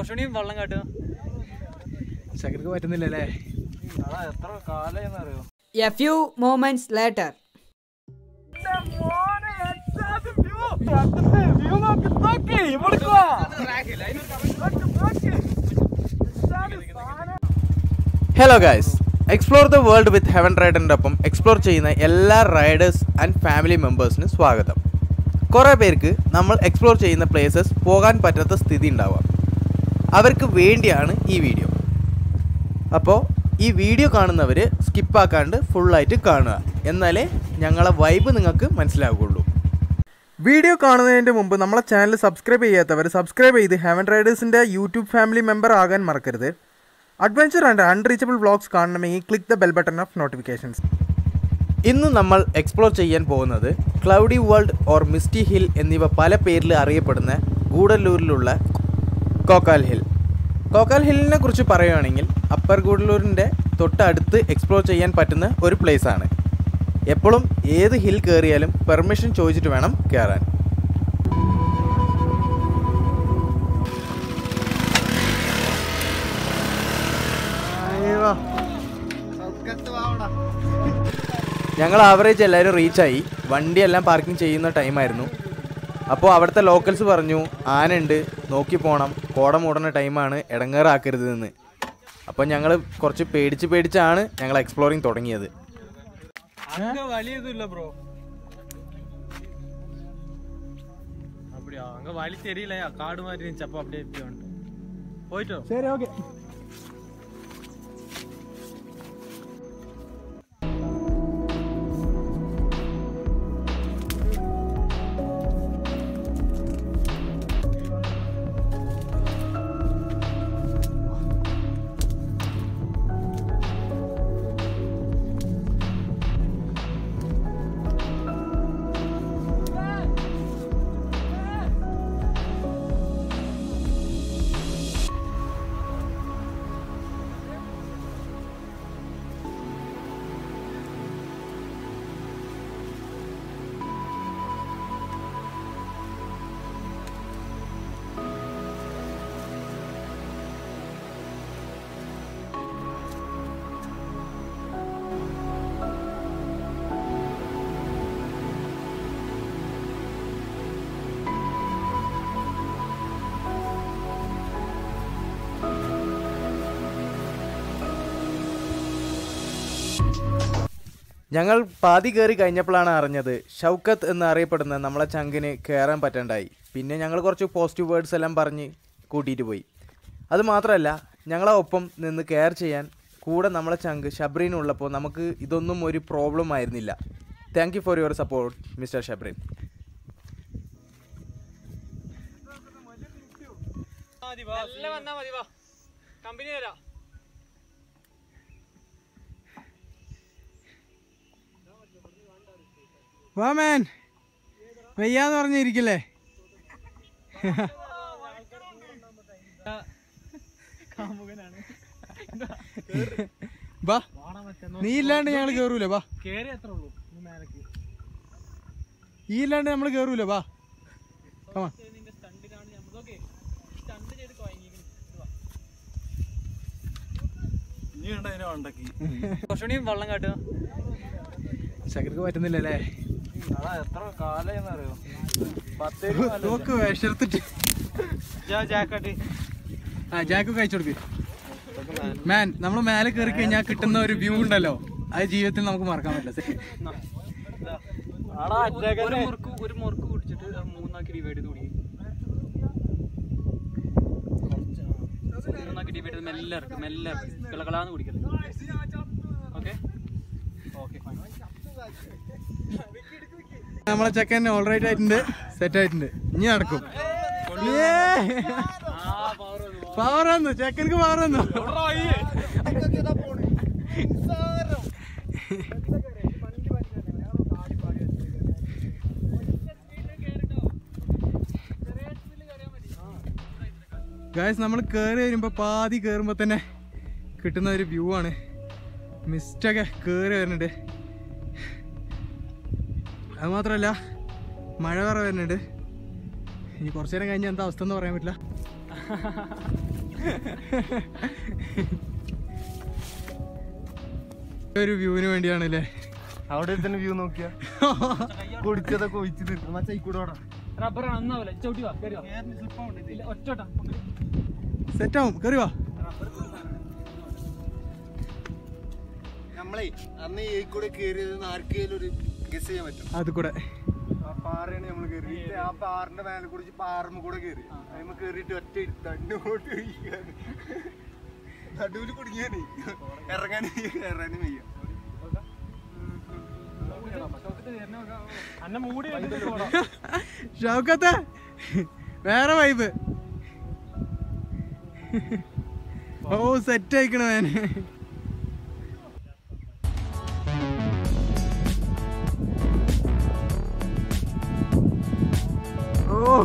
കുറച്ചുകൂടി വെള്ളം കാട്ടുക ചക്കർക്ക് പറ്റുന്നില്ലല്ലേ അതാ എത്ര കാലം അറിയോ A few moments later. Hello guys explore the world with Heaven റൈഡറിൻ്റെ ഒപ്പം എക്സ്പ്ലോർ ചെയ്യുന്ന എല്ലാ റൈഡേഴ്സ് ആൻഡ് ഫാമിലി മെമ്പേഴ്സിനും സ്വാഗതം കുറേ പേർക്ക് നമ്മൾ എക്സ്പ്ലോർ ചെയ്യുന്ന പ്ലേസസ് പോകാൻ പറ്റാത്ത സ്ഥിതി ഉണ്ടാവാം അവർക്ക് വേണ്ടിയാണ് ഈ വീഡിയോ അപ്പോൾ ഈ വീഡിയോ കാണുന്നവർ സ്കിപ്പാക്കാണ്ട് ഫുള്ളായിട്ട് കാണുക എന്നാലേ ഞങ്ങളെ വൈബ് നിങ്ങൾക്ക് മനസ്സിലാവുകയുള്ളൂ വീഡിയോ കാണുന്നതിൻ്റെ മുമ്പ് നമ്മളെ ചാനൽ സബ്സ്ക്രൈബ് ചെയ്യാത്തവർ സബ്സ്ക്രൈബ് ചെയ്ത് ഹെവൻ റൈഡേഴ്സിൻ്റെ യൂട്യൂബ് ഫാമിലി മെമ്പർ ആകാൻ മറക്കരുത് അഡ്വഞ്ചർ ആൻഡ് അൺറീച്ചബിൾ വ്ളോഗ്സ് കാണണമെങ്കിൽ click the bell button of notifications ഇന്ന് നമ്മൾ എക്സ്പ്ലോർ ചെയ്യാൻ പോകുന്നത് cloudy world or misty hill എന്നിവ പല പേരിൽ അറിയപ്പെടുന്ന ഗൂഡല്ലൂരിലുള്ള കോക്കാൽ ഹിൽ കോക്കാൽ ഹില്ലിനെ കുറിച്ച് പറയുകയാണെങ്കിൽ അപ്പർ ഗൂഡല്ലൂരിൻ്റെ തൊട്ടടുത്ത് എക്സ്പ്ലോർ ചെയ്യാൻ പറ്റുന്ന ഒരു place ആണ് എപ്പോഴും ഏത് ഹിൽ കയറിയാലും പെർമിഷൻ ചോദിച്ചിട്ട് വേണം കയറാൻ ഞങ്ങൾ ആവറേജ് എല്ലാവരും റീച്ചായി വണ്ടിയെല്ലാം പാർക്കിംഗ് ചെയ്യുന്ന ടൈമായിരുന്നു അപ്പോൾ അവിടുത്തെ ലോക്കൽസ് പറഞ്ഞു ആനയുണ്ട് നോക്കി പോകണം കോട മൂടുന്ന ടൈമാണ് ഇടങ്ങേറാക്കരുത് എന്ന് അപ്പോൾ ഞങ്ങൾ കുറച്ച് പേടിച്ച് പേടിച്ചാണ് ഞങ്ങൾ എക്സ്പ്ലോറിങ് തുടങ്ങിയത് அங்க வலி எதுவும் இல்ல ப்ரோ அப்படியா அங்க வழி தெரியலையா காடு மாதிரி இருந்துச்சு அப்போ அப்படியே இப்படி வந்துட்டு போயிட்டோம் ശരി ഓക്കെ ഞങ്ങൾ പാതി കയറി കഴിഞ്ഞപ്പോഴാണ് അറിഞ്ഞത് ഷൗക്കത്ത് എന്ന് അറിയപ്പെടുന്ന നമ്മളെ ചങ്കിന് കയറാൻ പറ്റണ്ടായി പിന്നെ ഞങ്ങൾ കുറച്ച് പോസിറ്റീവ് വേർഡ്സ് എല്ലാം പറഞ്ഞ് കൂട്ടിയിട്ട് പോയി അത് മാത്രമല്ല ഞങ്ങളെ ഒപ്പം നിന്ന് കെയർ ചെയ്യാൻ കൂടെ നമ്മളെ ചങ്ക് ഷബ്രീൻ ഉള്ളപ്പോൾ നമുക്ക് ഇതൊന്നും ഒരു പ്രോബ്ലം ആയിരുന്നില്ല thank you for your support mister Shabreen മതി വാ എല്ലാം വന്നാ മതി വാ കമ്പനി തരാം വാ മാൻ വയ്യാന്ന് പറഞ്ഞിരിക്കില്ലേ ബാ നീ ഇല്ലാണ്ട് ഞങ്ങൾ കേറൂല ബാ കേറി എത്ര ഉള്ളൂ ഈ മേലക്ക് ഈ ഇല്ലാണ്ട് നമ്മൾ കേറൂല ബാ കമാ നിന്റെ സ്റ്റണ്ട് കാണി നമുക്ക് ഓക്കെ സ്റ്റണ്ട് ചെയ്ത് കുഴങ്ങിയിരിക്കുന്നു ഇനി ഉണ്ട് അതിനെ വണ്ടക്കി കുറച്ചുകൂടി വെള്ളം കാട്ടുക ചക്കർക്ക് പറ്റുന്നില്ലല്ലേ അതാ എത്ര കാലം അറിയോ പത്ത് നോക്ക് വിഷർത്തിട്ട് ജാക്കാട്ടി ആ ജാക്ക് കഴിച്ചു കൊടുക്ക് മാൻ നമ്മൾ മേലെ കയറി കഴിഞ്ഞാൽ കിട്ടുന്ന ഒരു വ്യൂ ഉണ്ടല്ലോ അത് ജീവിതത്തിൽ നമുക്ക് മറക്കാൻ പറ്റില്ല ഒരു മുറുക്ക് ഒരു മുറുക്ക് കുടിച്ചിട്ട് അത് മൂന്നാക്കി ഡിവൈഡ് ചെയ്ത് കുടിക്കും മൂന്നാക്കി ഡിവൈഡ് ചെയ്ത് മെല്ലെ ഇറക്കും മെല്ലെ ഇറക്കും കിളകളാന്ന് കുടിക്കരുത് ഓക്കെ ഓക്കെ ഫൈൻ നമ്മളെ ചെക്കൻ ഓൾറൈറ്റ് ആയിട്ടുണ്ട് സെറ്റ് ആയിട്ടുണ്ട് ഇനി നടക്കും പവർ വന്നു ചെക്കൻക്ക് പവർ വന്നു ഗായ്സ് നമ്മൾ കയറി വരുമ്പോൾ പാതി കയറുമ്പോൾ തന്നെ കിട്ടുന്ന ഒരു വ്യൂ ആണ് മിസ്റ്റൊക്കെ കയറി വരുന്നുണ്ട് അത് മാത്രമല്ല മഴ വേറെ വരുന്നുണ്ട് ഇനി കുറച്ചു നേരം കഴിഞ്ഞാൽ എന്താ അവസ്ഥ എന്ന് പറയാൻ പറ്റില്ല ഒരു വ്യൂവിന് വേണ്ടിയാണല്ലേ അവിടെ തന്നെ വ്യൂ നോക്കിയാ കുടിച്ചതൊക്കെ ഒഴിച്ചു തീർക്കും മച്ചായിക്കൂടെ റബ്ബറാണ് ഒന്നാവില്ല ചവിട്ടി വാ കയറി വാ ഇല്ല, ഒറ്റോട്ടാ സെറ്റ് ആവും കയറി വാ നമ്മളെ അന്ന് ഈ കൂടെ കേറിയത് ആർക്കെങ്കിലും ഒരു ഗസ് ചെയ്യാൻ പറ്റും അത് കൂടെ ആ പാറയാണ് നമ്മൾ കയറി ആ പാറിന്റെ മേലെ കുടിച്ച് പാറമ്മ കൂടെ കയറി അതിമ്മ കേറിയിട്ട് ഒറ്റ തന്നോട്ട് നടുവിൽ കുടുങ്ങിയാനേ ഇറങ്ങാനും വയ്യ, കയറാനും വയ്യ അന്നെ മൂടി കണ്ടിട്ട് പോടാ ഷൗക്കത്തെ വേറെ വൈബ് ഓ സെറ്റ് ആയിക്കണ ഞാൻ ഓ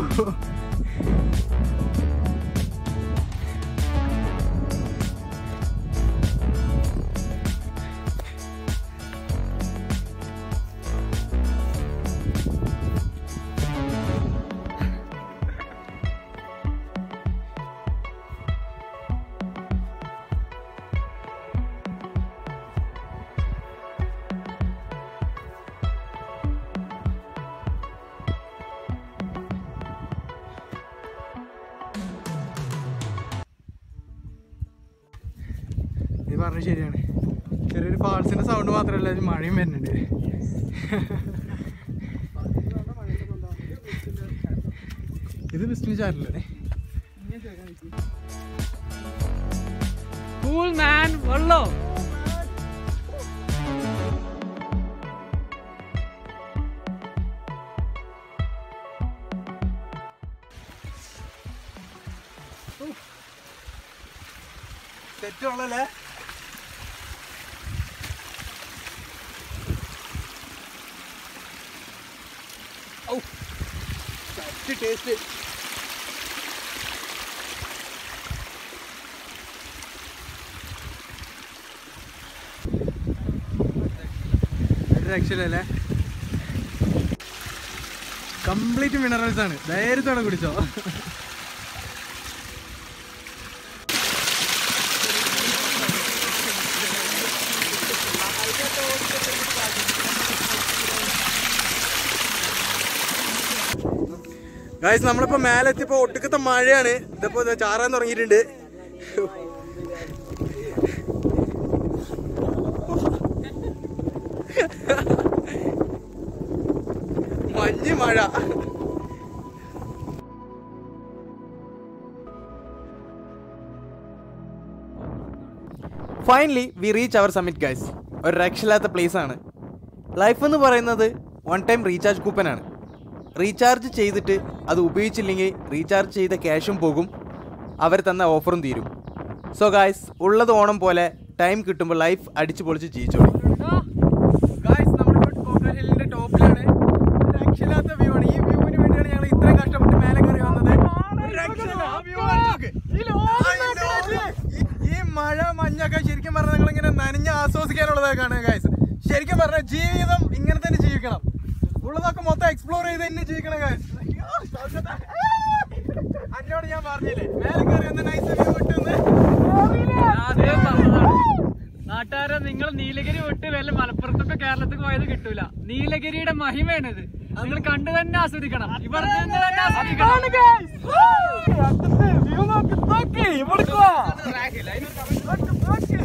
ഇത് പറഞ്ഞത് ശരിയാണ് ചെറിയൊരു ഫാൾസിന്റെ സൗണ്ട് മാത്രമല്ല ഇത് മഴയും വരുന്നുണ്ട് ഇത് ബിസ്മിൽ ചാരില്ലേ കൂൾ മാൻ വെള്ളോ സെറ്റ് ഉള്ളല്ലേ ടേസ്റ്റ് രക്ഷയില്ലല്ലേ കംപ്ലീറ്റ് മിനറൽസ് ആണ് ധൈര്യത്തോടെ കുടിച്ചോ ഗായ്സ് നമ്മളിപ്പോ മേലെ എത്തിയപ്പോ ഒട്ടുക്കത്തെ മഴയാണ് ഇതിപ്പോ ദേ ചാറാൻ തുടങ്ങിയിട്ടുണ്ട് മഞ്ഞ് മഴ finally we reach our summit guys ഒരു രക്ഷയില്ലാത്ത പ്ലേസ് ആണ് ലൈഫ് എന്ന് പറയുന്നത് വൺ ടൈം റീചാർജ് കൂപ്പനാണ് റീചാർജ് ചെയ്തിട്ട് അത് ഉപയോഗിച്ചില്ലെങ്കിൽ റീചാർജ് ചെയ്ത ക്യാഷും പോകും അവർ തന്ന ഓഫറും തീരും സോ ഗായ്സ് ഉള്ളത് ഓണം പോലെ ടൈം കിട്ടുമ്പോൾ ലൈഫ് അടിച്ചു പൊളിച്ച് ജീവിച്ചോളി ഗായ്സ് നമ്മളിപ്പോ കോക്കനട്ട് ഹില്ലിന്റെ ടോപ്പിലാണ് ഒരു രക്ഷയില്ലാത്ത വ്യൂ ആണ് ഈ വ്യൂവിന് വേണ്ടിയാണ് ഞങ്ങൾ ഇത്രയും കഷ്ടപ്പെട്ട് മേലെ കയറി വന്നത് ഒരു രക്ഷയില്ല. ആ view കാണിച്ച് നോക്ക്. ഈ- ഈ മഴ മഞ്ഞൊക്കെ ശരിക്കും പറഞ്ഞാൽ നിങ്ങൾ ഇങ്ങനെ നനഞ്ഞ് ആസ്വദിക്കാനുള്ളതൊക്കെയാണ് ഗായ്സ് ശരിക്കും പറഞ്ഞാൽ ജീവിതം ഇങ്ങനെ തന്നെ ജീവിക്കണം ഉള്ളതൊക്കെ മൊത്തം എക്സ്പ്ലോർ ചെയ്ത് തന്നെ ജീവിക്കണം ഗായ്സ് അന്നോട് ഞാൻ പറഞ്ഞില്ലേ മേലെ കയറി ഒന്ന് നൈസ് വ്യൂ കിട്ടുന്നത് നാട്ടുകാരെ നിങ്ങൾ നീലഗിരി വിട്ട് വല്ല മലപ്പുറത്തൊക്കെ കേരളത്തിൽ പോയത് കിട്ടൂല നീലഗിരിയുടെ മഹിമയാണിത് നിങ്ങൾ കണ്ടു തന്നെ ആസ്വദിക്കണം ഇവിടെ നിന്ന് തന്നെ ആസ്വദിക്കണം